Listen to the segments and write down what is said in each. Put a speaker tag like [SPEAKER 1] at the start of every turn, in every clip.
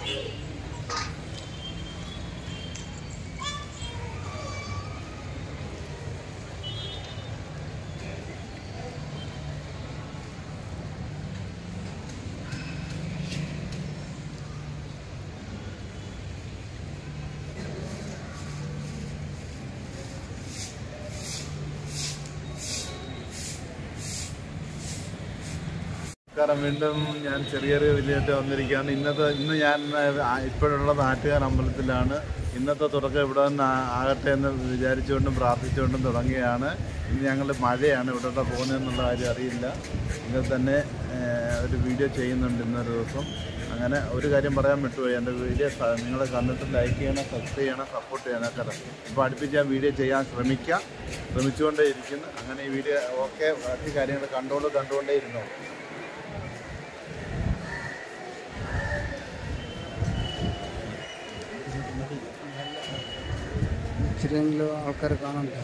[SPEAKER 1] കാരണം വീണ്ടും ഞാൻ ചെറിയൊരു വലിയായിട്ട് വന്നിരിക്കുകയാണ് ഇന്നത്തെ ഇന്ന് ഞാൻ ആ, ഇപ്പോഴുള്ള നാട്ടുകാർ അമ്പലത്തിലാണ് ഇന്നത്തെ തുടക്കം ഇവിടെ നിന്ന് ആ- ആകട്ടെ എന്ന് വിചാരിച്ചുകൊണ്ടും പ്രാർത്ഥിച്ചുകൊണ്ടും തുടങ്ങിയാണ് ഇന്ന് ഞങ്ങൾ മഴയാണ് ഇവിടോട്ട് പോകുന്നതെന്നുള്ള കാര്യം അറിയില്ല ഇന്ന് തന്നെ ഏ, ഒരു വീഡിയോ ചെയ്യുന്നുണ്ട് ഇന്നൊരു ദിവസം അങ്ങനെ ഒരു കാര്യം പറയാൻ വിട്ടുപോയി എൻ്റെ വീഡിയോ നിങ്ങൾ കണ്ടിട്ട് ലൈക്ക് ചെയ്യണം സബ്സ്ക്രൈബ് ചെയ്യണം സപ്പോർട്ട് ചെയ്യണം ഒക്കെ ഇപ്പോൾ അടുപ്പിച്ച് ഞാൻ വീഡിയോ ചെയ്യാൻ ശ്രമിക്കാം ശ്രമിച്ചുകൊണ്ടേ ഇരിക്കുന്നു അങ്ങനെ ഈ വീഡിയോ ഓക്കെ ബാക്കി കാര്യങ്ങൾ കണ്ടോണ്ട് കണ്ടുകൊണ്ടേ ഇരുന്നോ
[SPEAKER 2] ഇച്ചിരിയെങ്കിലും ആൾക്കാർ കാണണ്ടേ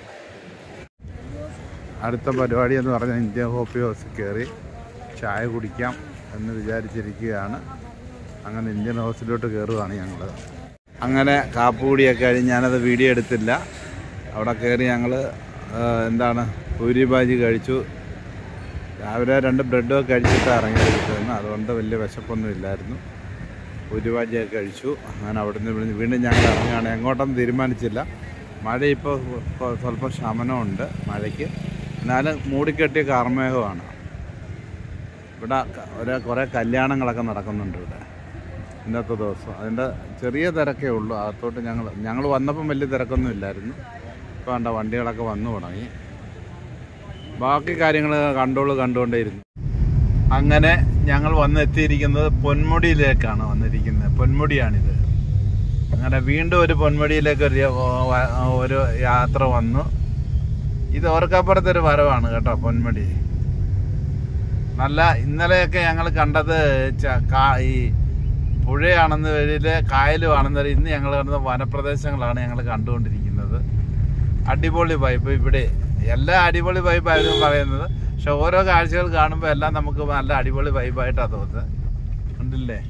[SPEAKER 1] അടുത്ത പരിപാടി എന്ന് പറഞ്ഞാൽ ഇന്ത്യൻ കോപ്പി ഹൗസിൽ കയറി ചായ കുടിക്കാം എന്ന് വിചാരിച്ചിരിക്കുകയാണ് അങ്ങനെ ഇന്ത്യൻ ഹൗസിലോട്ട് കയറുകയാണ് ഞങ്ങൾ അങ്ങനെ കാപ്പുകൂടിയൊക്കെ കഴിഞ്ഞ് ഞാനത് വീഡിയോ എടുത്തില്ല അവിടെ കയറി ഞങ്ങൾ എന്താണ് പൂരി ബാജി കഴിച്ചു രാവിലെ രണ്ട് ബ്രെഡൊക്കെ കഴിച്ചിട്ട് ഇറങ്ങിയിരിക്കുന്നു അതുകൊണ്ട് വലിയ വിശപ്പൊന്നും ഇല്ലായിരുന്നു പൂരി ബാജിയൊക്കെ കഴിച്ചു അങ്ങനെ അവിടുന്ന് ഇവിടുന്ന് വീണ്ടും ഞങ്ങൾ ഇറങ്ങുകയാണ് എങ്ങോട്ടൊന്നും തീരുമാനിച്ചില്ല മഴ ഇപ്പോൾ ഇപ്പോൾ സ്വല്പം ശമനമുണ്ട് മഴയ്ക്ക് എന്നാലും മൂടിക്കെട്ടിയ കാർമേഘമാണ് ഇവിടെ ക- ഒരു കുറേ കല്യാണങ്ങളൊക്കെ നടക്കുന്നുണ്ട് ഇവിടെ ഇന്നത്തെ ദിവസം അതിൻ്റെ ചെറിയ തിരക്കേ ഉള്ളൂ അകത്തോട്ട് ഞങ്ങൾ ഞങ്ങൾ വന്നപ്പം വലിയ തിരക്കൊന്നും ഇല്ലായിരുന്നു ഇപ്പോൾ വേണ്ട വണ്ടികളൊക്കെ വന്നു തുടങ്ങി ബാക്കി കാര്യങ്ങൾ കണ്ടോളൂ കണ്ടുകൊണ്ടേയിരുന്നു അങ്ങനെ ഞങ്ങൾ വന്നെത്തിയിരിക്കുന്നത് പൊന്മുടിയിലേക്കാണ് വന്നിരിക്കുന്നത് പൊന്മുടിയാണിത് അങ്ങനെ വീണ്ടും ഒരു പൊന്മുടിയിലേക്ക് ഒരു യ- ഒരു യാത്ര വന്നു ഇത് ഓർക്കപ്പുറത്തെ ഒരു വരവാണ് കേട്ടോ പൊന്മുടി നല്ല ഇന്നലെയൊക്കെ ഞങ്ങൾ കണ്ടത് ച- കാ- ഈ പുഴയാണെന്ന് വരില് കായലുമാണെന്ന് വരിൽ ഇന്ന് ഞങ്ങൾ കണ്ടത് വനപ്രദേശങ്ങളാണ് ഞങ്ങൾ കണ്ടുകൊണ്ടിരിക്കുന്നത് അടിപൊളി വൈബ് ഇവിടെ എല്ലാം അടിപൊളി വൈബായിരുന്നു പറയുന്നത് പക്ഷെ ഓരോ കാഴ്ചകൾ കാണുമ്പോൾ എല്ലാം നമുക്ക് നല്ല അടിപൊളി വൈബായിട്ടാണ് തോന്നുന്നത് ഉണ്ടല്ലേ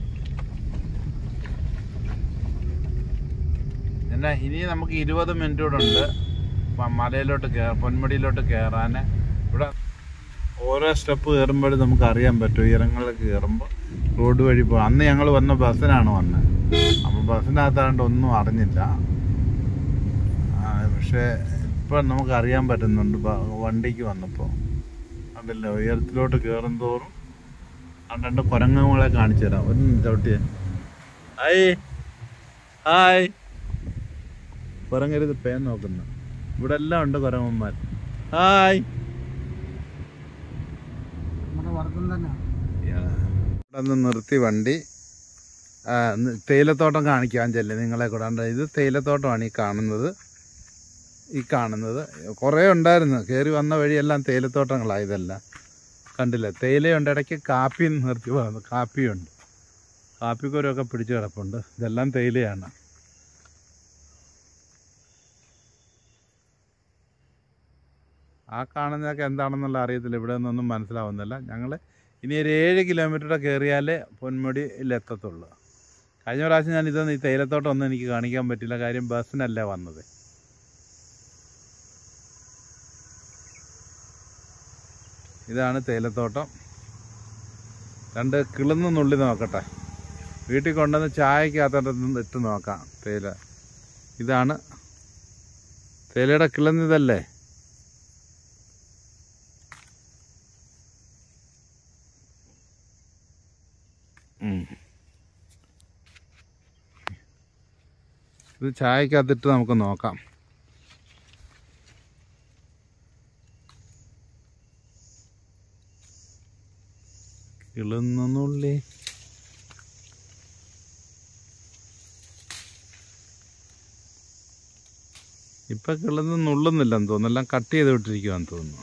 [SPEAKER 1] എന്നാ ഇനി നമുക്ക് ഇരുപത് മിനിറ്റ് കൂടെ ഉണ്ട് മ- മലയിലോട്ട് കയറാൻ പൊന്മുടിയിലോട്ട് കയറാൻ ഇവിടെ ഓരോ സ്റ്റെപ്പ് കയറുമ്പോഴും നമുക്ക് അറിയാൻ പറ്റും ഉയരങ്ങളിൽ കയറുമ്പോൾ റോഡ് വഴി പോകും അന്ന് ഞങ്ങൾ വന്ന ബസ്സിനാണ് വന്നത് അപ്പോൾ ബസ്സിനകത്താണ്ട് ഒന്നും അറിഞ്ഞില്ല ആ, പക്ഷേ ഇപ്പം നമുക്ക് അറിയാൻ പറ്റുന്നുണ്ട് ബ- വണ്ടിക്ക് വന്നപ്പോൾ അതല്ല ഉയരത്തിലോട്ട് കയറും തോറും ആ രണ്ട് കുരങ്ങുകളെ കാണിച്ചു തരാം ഒരു ചവിട്ടിയെ ഹായ് ഹായ് കുരങ്ങരുത് പേൻ നോക്കുന്നു ഇവിടെ എല്ലാം ഉണ്ട് കുരങ്ങന്മാർ ഹായ്
[SPEAKER 2] നമ്മുടെ വർഗം തന്നെ
[SPEAKER 1] ഇവിടെ നിന്ന് നിർത്തി വണ്ടി ആ, ന്ന് തേയിലത്തോട്ടം കാണിക്കാൻ ചെല്ലേ നിങ്ങളെ കൂടാണ്ട് ഇത് തേയിലത്തോട്ടമാണ് ഈ കാണുന്നത് ഈ കാണുന്നത് കുറേ ഉണ്ടായിരുന്നു കയറി വന്ന വഴിയെല്ലാം തേയിലത്തോട്ടങ്ങളാണ് ഇതെല്ലാം കണ്ടില്ലേ തേയിലയുണ്ട് ഇടയ്ക്ക് കാപ്പി നിർത്തി പോകുന്നു കാപ്പിയുണ്ട് കാപ്പിക്കുരൊക്കെ പിടിച്ചു കിടപ്പുണ്ട് ഇതെല്ലാം തേയിലയാണ് ആ കാണുന്നതൊക്കെ എന്താണെന്നുള്ള അറിയത്തില്ല ഇവിടെ നിന്നൊന്നും മനസ്സിലാവുന്നില്ല ഞങ്ങൾ ഇനി ഒരു ഏഴ് കിലോമീറ്റർ കയറിയാലേ പൊന്മുടിയിൽ എത്തത്തുള്ളൂ കഴിഞ്ഞ പ്രാവശ്യം ഞാൻ ഇതൊന്നും ഈ തേയിലത്തോട്ടം ഒന്നും എനിക്ക് കാണിക്കാൻ പറ്റില്ല കാര്യം ബസ്സിനല്ല വന്നത് ഇതാണ് തേയിലത്തോട്ടം രണ്ട് കിളുന്ന് നുള്ളി നോക്കട്ടെ വീട്ടിൽ കൊണ്ടുവന്ന് ചായക്കകത്തോട്ട് ഇട്ട് നോക്കാം തേയില ഇതാണ് തേയിലയുടെ കിളുന്നിതല്ലേ ഉം. ഇത് ചായക്കകത്തിട്ട് നമുക്ക് നോക്കാം കിളുന്നുള്ളി ഇപ്പൊ കിളുന്ന് നുള്ളുന്നില്ലെന്ന് തോന്നുന്നു എല്ലാം കട്ട് ചെയ്ത് വിട്ടിരിക്കുവാന്ന് തോന്നുന്നു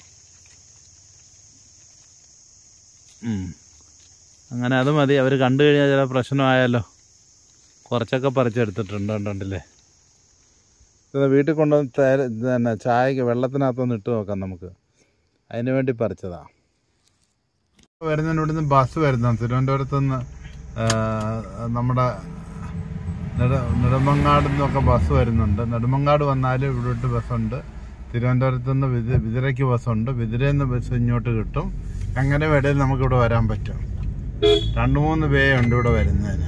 [SPEAKER 1] ഉം. അങ്ങനെ അത് മതി അവർ കണ്ടു കഴിഞ്ഞാൽ ചില പ്രശ്നമായാലോ കുറച്ചൊക്കെ പറിച്ചെടുത്തിട്ടുണ്ട് കണ്ടില്ലേ ഇത് വീട്ടിൽ കൊണ്ടുവന്ന് തേ- ഇത് തന്നെ ചായക്ക് വെള്ളത്തിനകത്തൊന്ന് ഇട്ട് നോക്കാം നമുക്ക് അതിന് വേണ്ടി പറിച്ചതാ വരുന്നതിന് ഇവിടുന്ന് ബസ് വരുന്നു തിരുവനന്തപുരത്ത് നിന്ന് ആ, നമ്മുടെ നെട നെടുമങ്ങാട് നിന്നൊക്കെ ബസ് വരുന്നുണ്ട് നെടുമങ്ങാട് വന്നാൽ ഇവിടോട്ട് ബസ്സുണ്ട് തിരുവനന്തപുരത്ത് നിന്ന് വിതി വിതിരയ്ക്ക് ബസ്സുണ്ട് വിതിരയിൽ നിന്ന് ബസ് ഇങ്ങോട്ട് കിട്ടും അങ്ങനെ ഇടയിൽ നമുക്കിവിടെ വരാൻ പറ്റും രണ്ട് മൂന്ന് പേ ഉണ്ട് ഇവിടെ വരുന്നതിന്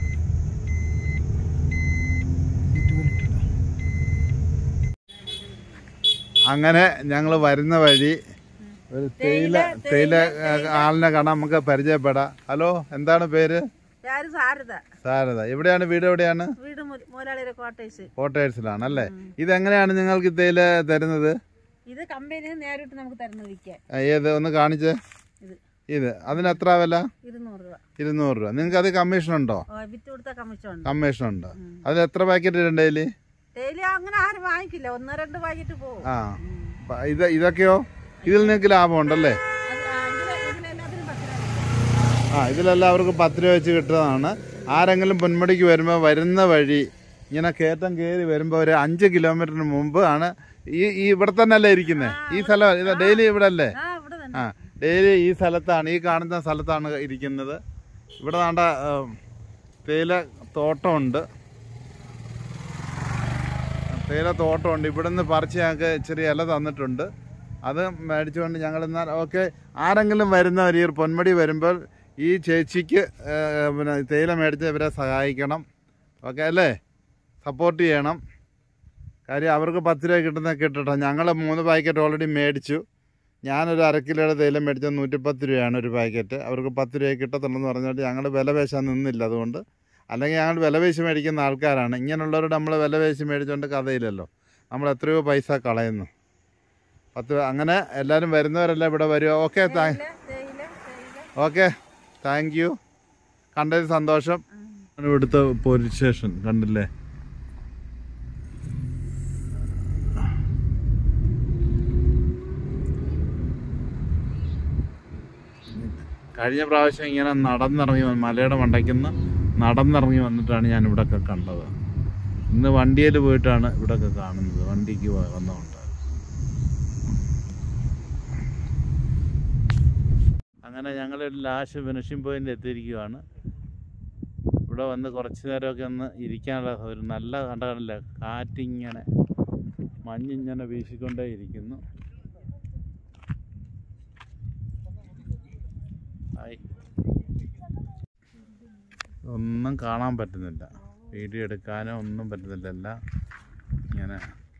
[SPEAKER 1] അങ്ങനെ ഞങ്ങൾ വരുന്ന വഴി ഒരു തേയില തേയില ആളിനെ കാണാൻ നമുക്ക് പരിചയപ്പെടാം ഹലോ എന്താണ് പേര്
[SPEAKER 3] யாரு சாரதா
[SPEAKER 1] സാരത എവിടെയാണ് വീട് എവിടെയാണ്
[SPEAKER 3] வீடு மு- முதலாளியோட ക്വാർട്ടേഴ്സ്
[SPEAKER 1] കോട്ടേഴ്സിലാണ് അല്ലേ ഇതെങ്ങനെയാണ് നിങ്ങൾക്ക് തേയില തരുന്നത്
[SPEAKER 3] ഇത് കമ്പനിയിൽ നേരിട്ട് നമുക്ക് തരുന്നത് വിൽക്കാൻ
[SPEAKER 1] ആ, ഏത് ഒന്ന് കാണിച്ച്
[SPEAKER 3] ഇത്
[SPEAKER 1] ഇത് അതിന് എത്ര വില
[SPEAKER 3] ഇരുന്നൂറ് രൂപ
[SPEAKER 1] ഇരുന്നൂറ് രൂപ നിങ്ങൾക്ക് അത് കമ്മീഷൻ ഉണ്ടോ
[SPEAKER 3] ഓ, വിത്ത് കൊടുത്ത കമ്മീഷൻ ഉണ്ട്
[SPEAKER 1] കമ്മീഷൻ ഉണ്ട് അതിൽ എത്ര പാക്കറ്റ് ഇടണ്ടേ ഇതില്?
[SPEAKER 3] ഡെയിലി അങ്ങനെ ആരും വാങ്ങിക്കില്ല ഒന്ന് രണ്ട് പാക്കറ്റ് പോകും
[SPEAKER 1] ആ പ- ഇത് ഇതൊക്കെയോ ഇതിൽ നിങ്ങൾക്ക് ലാഭം ഉണ്ടല്ലേ
[SPEAKER 3] അത് ആ, ഇതില് ഇതിലെല്ലാത്തിനും പത്ത് രൂപ
[SPEAKER 1] ആ ഇതിലെല്ലാവർക്കും പത്ത് രൂപ വെച്ച് കിട്ടുന്നതാണ് ആരെങ്കിലും പൊന്മുടിക്ക് വരുമ്പോൾ വരുന്ന വഴി ഇങ്ങനെ കയറ്റം കയറി വരുമ്പോൾ ഒരു അഞ്ച് കിലോമീറ്ററിന് മുമ്പ് ആണ് ഈ ഈ ഇവിടെ തന്നെ അല്ലേ ഇരിക്കുന്നത് ഈ സ്ഥലം ഇത് ഡെയിലി ഇവിടെ അല്ലേ
[SPEAKER 3] ആ ഇവിടെ തന്നെ
[SPEAKER 1] ആ ഡെയിലി ഈ സ്ഥലത്താണ് ഈ കാണുന്ന സ്ഥലത്താണ് ഇരിക്കുന്നത് ഇവിടെ വേണ്ട തേയില തോട്ടമുണ്ട് തേയില തോട്ടമുണ്ട് ഇവിടെ നിന്ന് പറിച്ച് ഞങ്ങൾക്ക് ഇച്ചിരി ഇല തന്നിട്ടുണ്ട് അത് മേടിച്ചുകൊണ്ട് ഞങ്ങൾ എന്നാൽ ഓക്കെ ആരെങ്കിലും വരുന്നവർ ഈ പൊന്മടി വരുമ്പോൾ ഈ ചേച്ചിക്ക് ഏ, പിന്നെ തേയില മേടിച്ച് ഇവരെ സഹായിക്കണം ഓക്കെ അല്ലേ സപ്പോർട്ട് ചെയ്യണം കാര്യം അവർക്ക് പത്ത് രൂപ കിട്ടുന്ന കിട്ടട്ടെ ഞങ്ങൾ മൂന്ന് പാക്കറ്റ് ഓൾറെഡി മേടിച്ചു ഞാനൊരു അര കിലോയുടെ തേയില മേടിച്ചത് നൂറ്റിപ്പത്ത് രൂപയാണ് ഒരു പാക്കറ്റ് അവർക്ക് പത്ത് രൂപ കിട്ടത്തുള്ളൂ പറഞ്ഞിട്ട് ഞങ്ങൾ വില പേശാൻ നിന്നില്ല അതുകൊണ്ട് അല്ലെങ്കിൽ ഞങ്ങൾ വില പേശി മേടിക്കുന്ന ആൾക്കാരാണ് ഇങ്ങനെയുള്ളവരോട് നമ്മൾ വില പേശി മേടിച്ചുകൊണ്ട് കഥയില്ലല്ലോ നമ്മൾ എത്രയോ പൈസ കളയുന്നു പത്ത് രൂപ- അങ്ങനെ എല്ലാവരും വരുന്നവരെല്ലാം ഇവിടെ വരുമോ ഓക്കെ താങ്ക്
[SPEAKER 3] തേയില തേയില തേയില
[SPEAKER 1] ഓക്കെ താങ്ക് യു കണ്ടതിൽ സന്തോഷം ഇവിടുത്തെ പോലീസ് സ്റ്റേഷൻ കണ്ടില്ലേ കഴിഞ്ഞ പ്രാവശ്യം ഇങ്ങനെ നടന്നിറങ്ങി വന്ന് മലയുടെ മണ്ടയ്ക്കുന്ന് നടന്നിറങ്ങി വന്നിട്ടാണ് ഞാൻ ഇവിടെയൊക്കെ കണ്ടത് ഇന്ന് വണ്ടിയിൽ പോയിട്ടാണ് ഇവിടെയൊക്കെ കാണുന്നത് വണ്ടിക്ക് വ- വന്നതുകൊണ്ട് അങ്ങനെ ഞങ്ങളൊരു ലാസ്റ്റ് ഫിനിഷിംഗ് പോയിന്റ് എത്തിയിരിക്കുകയാണ് ഇവിടെ വന്ന് കുറച്ച് നേരമൊക്കെ ഒന്ന് ഇരിക്കാനുള്ള ഒരു നല്ല കണ്ട കണ്ടില്ല കാറ്റിങ്ങനെ മഞ്ഞിങ്ങനെ വീശിക്കൊണ്ടേ ഇരിക്കുന്നു ഹായ് ഒന്നും കാണാൻ പറ്റുന്നില്ല വീഡിയോ എടുക്കാനോ ഒന്നും പറ്റുന്നില്ല എല്ലാം ഇങ്ങനെ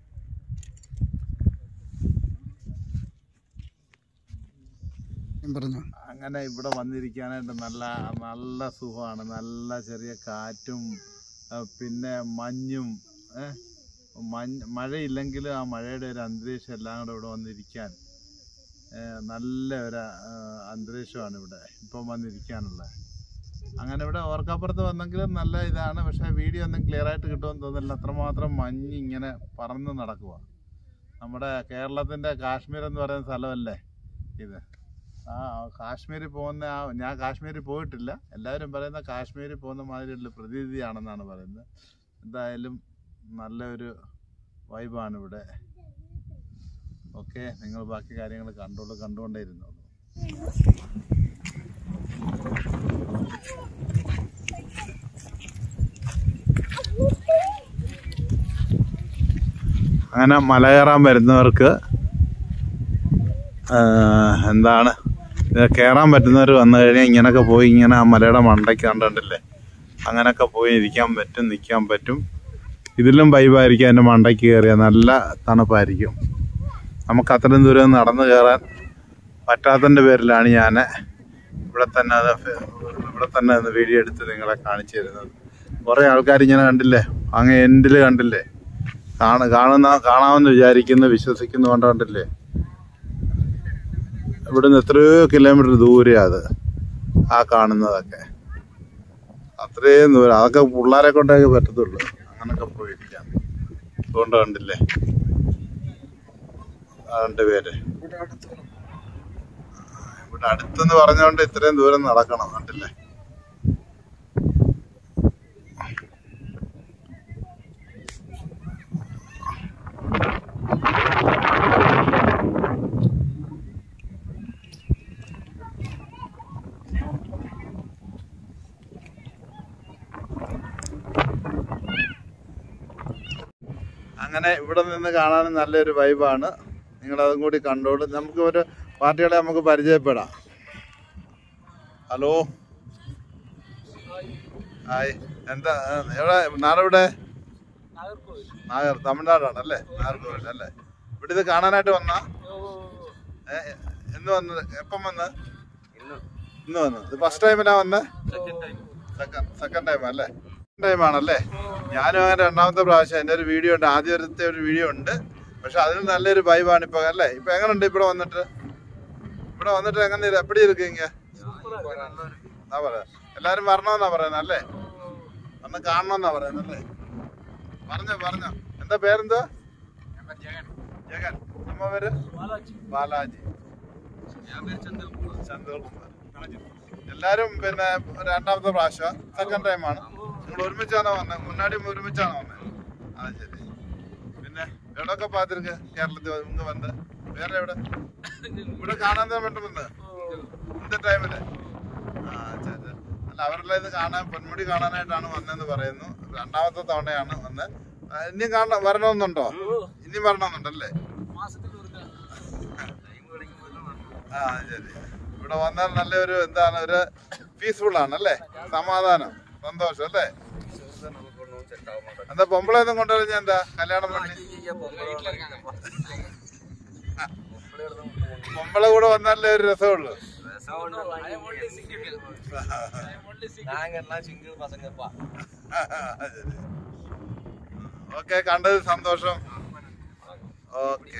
[SPEAKER 2] ഞാൻ പറഞ്ഞു
[SPEAKER 1] അങ്ങനെ ഇവിടെ വന്നിരിക്കാനായിട്ട് നല്ല നല്ല സുഖമാണ് നല്ല ചെറിയ കാറ്റും ആ, പിന്നെ മഞ്ഞും ഏ, മഞ്ഞ് മഴയില്ലെങ്കിൽ ആ മഴയുടെ ഒരു അന്തരീക്ഷം എല്ലാം കൂടെ ഇവിടെ വന്നിരിക്കാൻ ഏ, നല്ല ഒരു ആ, അന്തരീക്ഷമാണ് ഇവിടെ ഇപ്പം വന്നിരിക്കാനുള്ള അങ്ങനെ ഇവിടെ ഓർക്കപ്പുറത്ത് വന്നെങ്കിലും നല്ല ഇതാണ് പക്ഷേ വീഡിയോ ഒന്നും ക്ലിയർ ആയിട്ട് കിട്ടുമെന്ന് തോന്നുന്നില്ല അത്രമാത്രം മഞ്ഞ് ഇങ്ങനെ പറന്ന് നടക്കുക നമ്മുടെ കേരളത്തിൻ്റെ കാശ്മീർ എന്ന് പറയുന്ന സ്ഥലമല്ലേ ഇത് ആ കാശ്മീരിൽ പോകുന്ന ആ ഞാൻ കാശ്മീരിൽ പോയിട്ടില്ല എല്ലാവരും പറയുന്ന കാശ്മീരിൽ പോകുന്ന മാതിരിയുള്ള പ്രതീതിയാണെന്നാണ് പറയുന്നത് എന്തായാലും നല്ലൊരു വൈബാണ് ഇവിടെ ഓക്കെ നിങ്ങൾ ബാക്കി കാര്യങ്ങൾ കണ്ടോളൂ കണ്ടുകൊണ്ടേ ഇരുന്നോളൂ അങ്ങനെ മല കയറാൻ വരുന്നവർക്ക് ആ, എന്താണ് ഇത് കയറാൻ പറ്റുന്നവർ വന്നു കഴിഞ്ഞാൽ ഇങ്ങനൊക്കെ പോയി ഇങ്ങനെ ആ മലയുടെ മണ്ടയ്ക്ക് കണ്ടിട്ടില്ലേ അങ്ങനൊക്കെ പോയി ഇരിക്കാൻ പറ്റും നിൽക്കാൻ പറ്റും ഇതിലും വൈബായിരിക്കും അതിൻ്റെ മണ്ടയ്ക്ക് കയറിയാൽ നല്ല തണുപ്പായിരിക്കും നമുക്ക് അത്രയും ദൂരം നടന്നു കയറാൻ പറ്റാത്തതിൻ്റെ പേരിലാണ് ഞാൻ ഇവിടെ തന്നെ അത് ഇവിടെ തന്നെ ഒന്ന് വീഡിയോ എടുത്ത് നിങ്ങളെ കാണിച്ചു തരുന്നത് കുറേ ആൾക്കാർ ഇങ്ങനെ കണ്ടില്ലേ അങ്ങ് എൻഡിൽ കണ്ടില്ലേ കാണ കാണുന്ന കാണാമെന്ന് വിചാരിക്കുന്നു വിശ്വസിക്കുന്നു കൊണ്ട് കണ്ടില്ലേ ഇവിടുന്ന് എത്രയോ കിലോമീറ്റർ ദൂരെയാ അത് ആ കാണുന്നതൊക്കെ അത്രയും ദൂരം അതൊക്കെ പിള്ളേരെ കൊണ്ടൊക്കെ പറ്റത്തുള്ളൂ അങ്ങനൊക്കെ പോയിരിക്കാം അതുകൊണ്ട് കണ്ടില്ലേ ആ രണ്ട് പേര്
[SPEAKER 2] ഇവിടെ അടുത്ത്
[SPEAKER 1] ഇവിടെ അടുത്തെന്ന് പറഞ്ഞുകൊണ്ട് ഇത്രയും ദൂരം നടക്കണം കണ്ടില്ലേ അങ്ങനെ ഇവിടെ നിന്ന് കാണാൻ നല്ലൊരു വൈബാണ് നിങ്ങളതും കൂടി കണ്ടോളൂ നമുക്ക് ഒരു പാർട്ടികളെ നമുക്ക് പരിചയപ്പെടാം ഹലോ ഹായ് എന്താ ഏഹ്, എവിടെ നാടെവിടെ നാഗർ തമിഴ്നാടാണ് അല്ലേ നാഗർകോവിൽ അല്ലേ ഇവിടെ ഇത് കാണാനായിട്ട് വന്നാ ഏ, എന്ന് വന്നത് എപ്പം വന്ന് ഇന്ന് വന്നു ഇത് ഫസ്റ്റ് ടൈമിനാ വന്നേ സെക്കൻഡ് ടൈം അല്ലേ ടൈം ആണല്ലേ ഞാനും അങ്ങനെ രണ്ടാമത്തെ പ്രാവശ്യം എൻ്റെ ഒരു വീഡിയോ ഉണ്ട് ആദ്യത്തെ ഒരു വീഡിയോ ഉണ്ട് പക്ഷെ അതിന് നല്ലൊരു വൈബാണ് ഇപ്പൊ അല്ലേ ഇപ്പൊ എങ്ങനെയുണ്ട് ഇവിടെ വന്നിട്ട് ഇവിടെ വന്നിട്ട് എങ്ങനെ ഇരു- എപ്പടി ഇരിക്കീങ്ക എന്നാ പറയാ എല്ലാരും വരണമെന്നാ പറയുന്നത് അല്ലേ വന്ന് കാണണമെന്നാ പറയുന്നത് അല്ലേ പറഞ്ഞോ പറഞ്ഞോ എന്താ പേരെന്താ ജഗൻ നമ്മ പേര് ബാലാജി ചന്ദ്രകുമാർ എല്ലാരും പിന്നെ രണ്ടാമത്തെ പ്രാവശ്യം സെക്കൻഡ് ടൈമാണ് നിങ്ങൾ ഒരുമിച്ചാണോ വന്നത് മുന്നാടിയും ഒരുമിച്ചാണോ വന്നത് ആ ശരി പിന്നെ എവിടെയൊക്കെ പാത്തിരിക്ക് കേരളത്തിൽ ഇങ്ങ് വന്ന് വേറെ എവിടെ ഇവിടെ കാണാൻ വേണ്ടി വന്ന് ഇന്നത്തെ ടൈമില് ആ ശരി ശരി. അല്ല അവരെല്ലാം ഇത് കാണാൻ പൊന്മുടി കാണാനായിട്ടാണ് വന്നതെന്ന് പറയുന്നു രണ്ടാമത്തെ തവണയാണ് വന്നത് ആ, ഇനിയും കാണാൻ വരണമെന്നുണ്ടോ ഇനിയും വരണമെന്നുണ്ടല്ലേ ആ ശരി ഇവിടെ വന്നാൽ നല്ലൊരു എന്താണ് ഒരു പീസ്ഫുൾ ആണ് അല്ലേ സമാധാനം സന്തോഷം അല്ലേ എന്താ പൊമ്പളൊന്നും കൊണ്ടുവരുന്ന എന്താ കല്യാണം പണി പൊമ്പള കൂടെ വന്നാലേ ഒരു രസമുള്ളൂ ഓക്കെ കണ്ടത് സന്തോഷം ഓക്കെ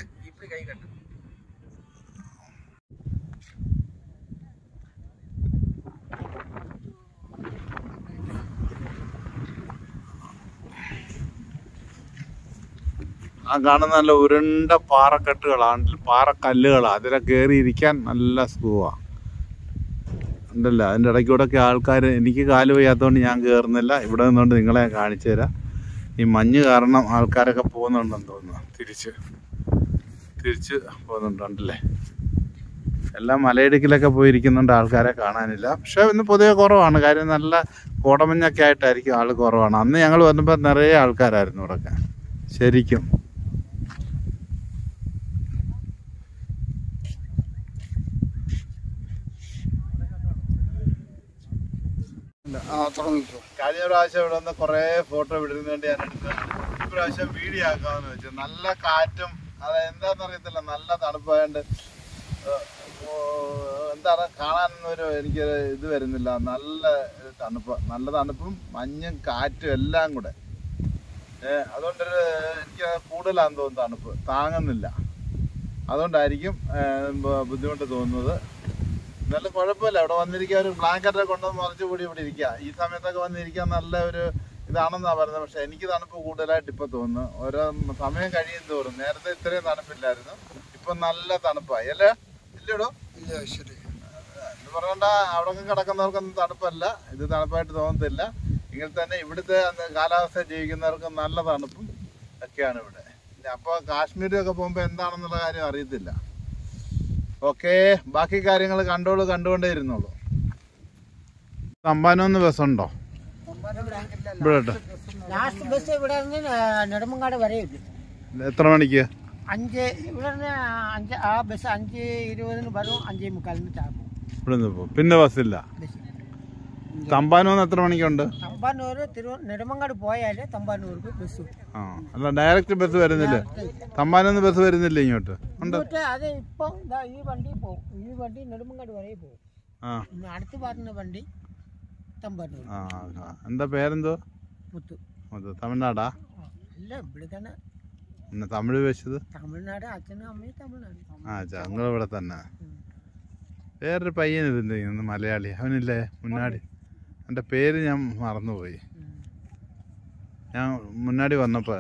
[SPEAKER 1] ആ കാണുന്ന നല്ല ഉരുണ്ട പാറക്കെട്ടുകളാണ് പാറക്കല്ലുകളാണ് അതിലെ കയറി ഇരിക്കാൻ നല്ല സുഖമാണ് ഉണ്ടല്ലോ അതിൻ്റെ ഇടയ്ക്കൂടെയൊക്കെ ആൾക്കാർ എനിക്ക് കാല് വയ്യാത്തതുകൊണ്ട് ഞാൻ കയറുന്നില്ല ഇവിടെ നിന്നുകൊണ്ട് നിങ്ങളെ ഞാൻ കാണിച്ചു തരാം ഈ മഞ്ഞ് കാരണം ആൾക്കാരൊക്കെ പോകുന്നുണ്ടെന്ന് തോന്നുന്നു തിരിച്ച് തിരിച്ച് പോകുന്നുണ്ടല്ലേ എല്ലാം മലയിടുക്കിലൊക്കെ പോയിരിക്കുന്നുണ്ട് ആൾക്കാരെ കാണാനില്ല പക്ഷെ ഇന്ന് പൊതുവെ കുറവാണ് കാര്യം നല്ല കോടമഞ്ഞൊക്കെ ആയിട്ടായിരിക്കും ആൾ കുറവാണ് അന്ന് ഞങ്ങൾ വന്നപ്പോൾ നിറയെ ആൾക്കാരായിരുന്നു ഇവിടെയൊക്കെ ശരിക്കും
[SPEAKER 2] ആ തുടങ്ങിക്കോ
[SPEAKER 1] കഴിഞ്ഞ പ്രാവശ്യം ഇവിടെ വന്ന് കുറേ ഫോട്ടോ വിടുന്നതിന് വേണ്ടി ഞാൻ എടുത്തതാണ് ഇപ്രാവശ്യം വീഡിയോ ആക്കാമെന്ന് വെച്ചു നല്ല കാറ്റും അത് എന്താണെന്ന് അറിയത്തില്ല നല്ല തണുപ്പായതുകൊണ്ട് ഏഹ്, ഓ, എന്താണ് കാണാനൊന്നും ഒരു എനിക്ക് ഇത് വരുന്നില്ല നല്ല ഒരു തണുപ്പ് നല്ല തണുപ്പും മഞ്ഞും കാറ്റും എല്ലാം കൂടെ ഏഹ്, അതുകൊണ്ടൊരു എനിക്ക് കൂടുതലാന്ന് തോന്നുന്നു തണുപ്പ് താങ്ങുന്നില്ല അതുകൊണ്ടായിരിക്കും ഏഹ്, ബ- ബുദ്ധിമുട്ട് തോന്നുന്നത് നല്ല കുഴപ്പമില്ല ഇവിടെ വന്നിരിക്കുക ഒരു ബ്ലാങ്കറ്റൊക്കെ കൊണ്ടുവന്ന് മറിച്ച് കൂടി ഇവിടെ ഇരിക്കുക ഈ സമയത്തൊക്കെ വന്നിരിക്കാൻ നല്ല ഒരു ഇതാണെന്നാ പറയുന്നത് പക്ഷെ എനിക്ക് തണുപ്പ് കൂടുതലായിട്ട് ഇപ്പൊ തോന്നുന്നു ഓരോ സമയം കഴിയും തോറും നേരത്തെ ഇത്രയും തണുപ്പില്ലായിരുന്നു ഇപ്പൊ നല്ല തണുപ്പായി അല്ലേ ഇല്ലടോ
[SPEAKER 2] ഇല്ല ശരി
[SPEAKER 1] എന്ന് പറയണ്ട അവിടെ കിടക്കുന്നവർക്കൊന്നും തണുപ്പല്ല ഇത് തണുപ്പായിട്ട് തോന്നത്തില്ല എങ്കിൽ തന്നെ ഇവിടുത്തെ അന്ന് കാലാവസ്ഥ ജീവിക്കുന്നവർക്ക് നല്ല തണുപ്പും ഒക്കെയാണ് ഇവിടെ ഇനി അപ്പൊ കാശ്മീരിലൊക്കെ പോകുമ്പോ എന്താണെന്നുള്ള കാര്യം അറിയത്തില്ല ഓക്കെ ബാക്കി കാര്യങ്ങൾ കണ്ടോളൂ കണ്ടുകൊണ്ടേ ഇരുന്നോളൂ തമ്പാനൊന്ന് ബസ്സുണ്ടോ ഇവിടെ ഉണ്ടോ?
[SPEAKER 4] ലാസ്റ്റ് ബസ് ഇവിടെ നിന്ന് നെടുമങ്ങാട് വരെ ഉണ്ട്
[SPEAKER 1] എത്ര മണിക്ക്
[SPEAKER 4] അഞ്ച് ഇവിടെ നിന്ന് അഞ്ച് ആ ബസ് അഞ്ച് ഇരുപതിന് വരും അഞ്ചേ മുക്കാലിന് ചാകും
[SPEAKER 1] ഇവിടെ നിന്ന് പോകും പിന്നെ ബസ്സില്ല
[SPEAKER 4] ബസ്
[SPEAKER 1] തമ്പാനൂന്ന് എത്ര മണിക്കുണ്ട്
[SPEAKER 4] തമ്പാനൂർ തിരു നെടുമങ്ങാട് പോയാൽ തമ്പാനൂർക്ക് ബസ് കിട്ടും.
[SPEAKER 1] ആ അല്ല ഡയറക്റ്റ് ബസ് വരുന്നില്ലേ തമ്പാനൂന്ന് ബസ് വരുന്നില്ല ഇങ്ങോട്ട് ഉണ്ട്
[SPEAKER 4] ഇങ്ങോട്ട് അത് ഇപ്പം ദാ ഈ വണ്ടി പോകും ഈ വണ്ടി നെടുമങ്ങാട് വരെ പോകും
[SPEAKER 1] ആ
[SPEAKER 4] ഇനി അടുത്ത് പറഞ്ഞ വണ്ടി തമ്പാനൂർ
[SPEAKER 1] ആ ആ. എന്താ പേരെന്തോ
[SPEAKER 4] മുത്തു
[SPEAKER 1] അത് തമിഴ്നാടാ
[SPEAKER 4] ആ, അല്ല ഇവിടെ തന്നെ
[SPEAKER 1] പിന്നെ തമിഴ് വെച്ചത്
[SPEAKER 4] തമിഴ്നാട് അച്ഛനും അമ്മയും തമിഴ്നാട്
[SPEAKER 1] ആ ഞങ്ങൾ ഇവിടെ തന്നെ
[SPEAKER 4] ഉം.
[SPEAKER 1] വേറൊരു പയ്യൻ ഇതിൻ്റെ ഇന്ന് മലയാളി അവനില്ലേ മുന്നാടി എൻ്റെ പേര് ഞാൻ മറന്നുപോയി
[SPEAKER 4] ഉം.
[SPEAKER 1] ഞാൻ മുന്നാടി വന്നപ്പോൾ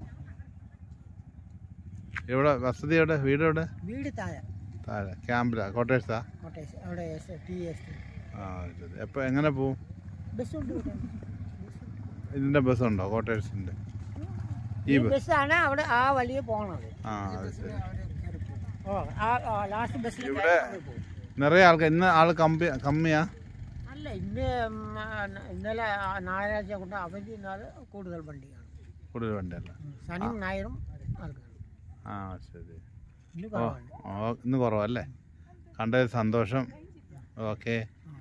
[SPEAKER 1] എവിടെ വസതി എവിടെ വീട് എവിടെ
[SPEAKER 4] വീട് താഴെ
[SPEAKER 1] താഴെ ക്യാമ്പിലാ കോട്ടേഴ്സാ
[SPEAKER 4] കോട്ടയം അവിടെ ടി എസ്
[SPEAKER 1] ആ ശരി എപ്പോൾ എങ്ങനെ പോവും
[SPEAKER 4] ബസ്സുണ്ട് ഇവിടെ
[SPEAKER 1] ഇതിൻ്റെ ബസ്സുണ്ടോ കോട്ടേഴ്സിൻ്റെ ഈ
[SPEAKER 4] ഈ
[SPEAKER 1] ബസ്
[SPEAKER 4] ബസ്സാണ് അവിടെ ആ വലിയ പോണത്
[SPEAKER 1] ആ അത് ശരി
[SPEAKER 4] ഓ ആ ലാസ്റ്റ് ബസ്സിൽ
[SPEAKER 1] ഇവിടെ നിറയെ ആൾക്കാർ ഇന്ന് ആൾ കമ്പി കമ്മിയാ
[SPEAKER 4] അല്ല ഇന്ന് ഉം, ആ, ഇന്നലെ ആ ഞായറാഴ്ച കൊണ്ട് അവധി നാൾ കൂടുതൽ വണ്ടിയാണ്
[SPEAKER 1] കൂടുതൽ വണ്ടിയല്ല
[SPEAKER 4] ശനിയും ഞായറും ആൾക്കാർ
[SPEAKER 1] ആ ശരി
[SPEAKER 4] ഇന്ന്
[SPEAKER 1] ഓ
[SPEAKER 4] കുറവാണ്
[SPEAKER 1] ഓ ഇന്ന് കുറവല്ലേ കണ്ടതിൽ സന്തോഷം ഓക്കെ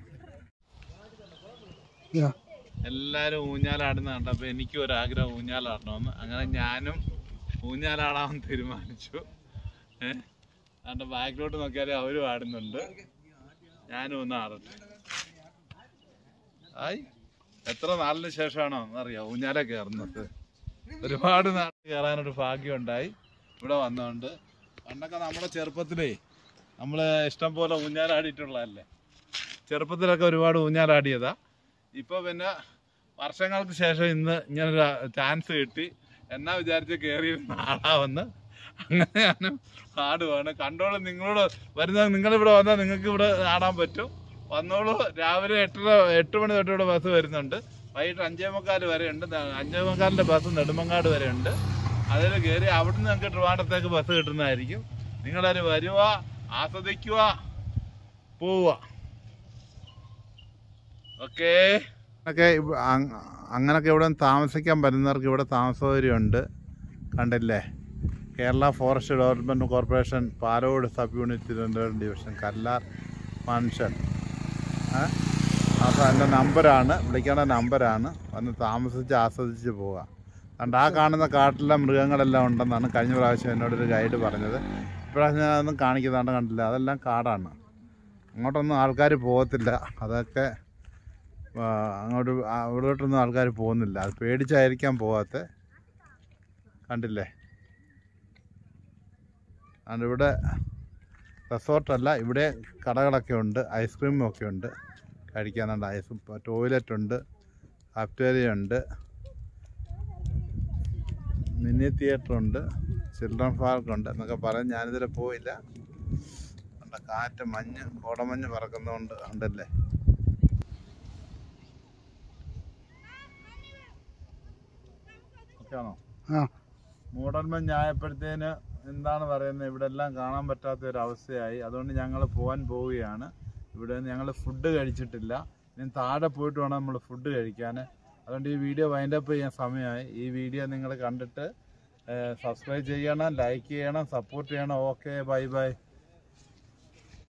[SPEAKER 2] യാ
[SPEAKER 1] എല്ലാവരും ഊഞ്ഞാലാടുന്ന കണ്ടപ്പോൾ എനിക്കും ഒരാഗ്രഹം ഊഞ്ഞാലാടണമെന്ന് അങ്ങനെ ഞാനും ഊഞ്ഞാലാടാൻ തീരുമാനിച്ചു ഏഹ് അതിൻ്റെ ബാക്കിലോട്ട് നോക്കിയാൽ അവരും ആടുന്നുണ്ട് ഞാനും ഒന്ന് ആടട്ടെ ആയി എത്ര നാളിന് ശേഷമാണോ എന്നറിയാം ഊഞ്ഞാല കയറുന്നത് ഒരുപാട് നാൾ കയറാനൊരു ഭാഗ്യം ഉണ്ടായി ഇവിടെ വന്നതുകൊണ്ട് പണ്ടൊക്കെ നമ്മുടെ ചെറുപ്പത്തിലേ നമ്മൾ ഇഷ്ടം പോലെ ഊഞ്ഞാലാടിയിട്ടുള്ളതല്ലേ ചെറുപ്പത്തിലൊക്കെ ഒരുപാട് ഊഞ്ഞാലാടിയതാ ഇപ്പൊ പിന്നെ വർഷങ്ങൾക്ക് ശേഷം ഇന്ന് ഇങ്ങനൊരു ചാൻസ് കിട്ടി എന്നാ വിചാരിച്ച് കയറി നാളാവെന്ന് അങ്ങനെ ഞാൻ ആടുവാണ് കണ്ടോളൂ നിങ്ങളോട് വരുന്ന നിങ്ങളിവിടെ വന്നാൽ നിങ്ങൾക്ക് ഇവിടെ ആടാൻ പറ്റും വന്നോളൂ രാവിലെ എട്ടര എട്ട് മണി തൊട്ട് ഇവിടെ ബസ് വരുന്നുണ്ട് വൈകിട്ട് അഞ്ചേ മുക്കാൽ വരെ ഉണ്ട് അഞ്ചേ മുക്കാലിൻ്റെ ബസ് നെടുമങ്ങാട് വരെ ഉണ്ട് അതിൽ കയറി അവിടുന്ന് നിങ്ങൾക്ക് ട്രിവാൻഡത്തേക്ക് ബസ് കിട്ടുന്നതായിരിക്കും നിങ്ങളൊരു വരുക ആസ്വദിക്കുക പോവുക ഓക്കേ ഒക്കെ അങ്ങനൊക്കെ ഇവിടെ താമസിക്കാൻ പറ്റുന്നവർക്ക് ഇവിടെ താമസ സൗകര്യമുണ്ട് കണ്ടില്ലേ Kerala forest development corporation Palode sub unit Thiruvananthapuram division Kallar mansion ഏ? അപ്പോൾ എൻ്റെ നമ്പറാണ് വിളിക്കേണ്ട നമ്പറാണ് വന്ന് താമസിച്ച് ആസ്വദിച്ച് പോവുക കണ്ട് ആ കാണുന്ന കാട്ടിലെ മൃഗങ്ങളെല്ലാം ഉണ്ടെന്നാണ് കഴിഞ്ഞ പ്രാവശ്യം എന്നോടൊരു ഗൈഡ് പറഞ്ഞത് ഇപ്രാവശ്യം ഞാനൊന്നും കാണിക്കുന്നതാണ്ട് കണ്ടില്ല അതെല്ലാം കാടാണ് അങ്ങോട്ടൊന്നും ആൾക്കാർ പോകത്തില്ല അതൊക്കെ ആ, അങ്ങോട്ട് ആ, ഇവിടോട്ടൊന്നും ആൾക്കാർ പോകുന്നില്ല അത് പേടിച്ചായിരിക്കാം പോവാത്ത കണ്ടില്ലേ അതുകൊണ്ട് ഇവിടെ റിസോർട്ടല്ല ഇവിടെ കടകളൊക്കെ ഉണ്ട് ഐസ്ക്രീമും ഒക്കെ ഉണ്ട് കഴിക്കാനുണ്ട് ഐസ് ടോയ്ലറ്റ് ഉണ്ട് കാഫ്റ്റേറിയ ഉണ്ട് മിനി തിയേറ്റർ ഉണ്ട് ചിൽഡ്രൻ പാർക്ക് ഉണ്ട് എന്നൊക്കെ പറഞ്ഞ് ഞാനിതിൽ പോയില്ല കണ്ട കാറ്റ് മഞ്ഞ് കോടമഞ്ഞ് പറക്കുന്നതുകൊണ്ട് ഉണ്ടല്ലേ ഒക്കെയാണോ
[SPEAKER 2] ആ
[SPEAKER 1] മൂടൽമഞ്ഞ് ആയപ്പോഴത്തേന് എന്താണ് പറയുന്നത് ഇവിടെ എല്ലാം കാണാൻ പറ്റാത്ത ഒരു അവസ്ഥയായി അതുകൊണ്ട് ഞങ്ങൾ പോകാൻ പോവുകയാണ് ഇവിടെ ഞങ്ങൾ ഫുഡ് കഴിച്ചിട്ടില്ല ഇനി താഴെ പോയിട്ട് വേണം നമ്മൾ ഫുഡ് കഴിക്കാൻ അതുകൊണ്ട് ഈ വീഡിയോ വൈൻഡപ്പ് ചെയ്യാൻ സമയമായി ഈ വീഡിയോ നിങ്ങൾ കണ്ടിട്ട് സബ്സ്ക്രൈബ് ചെയ്യണം ലൈക്ക് ചെയ്യണം സപ്പോർട്ട് ചെയ്യണം ഓക്കെ ബൈ ബൈ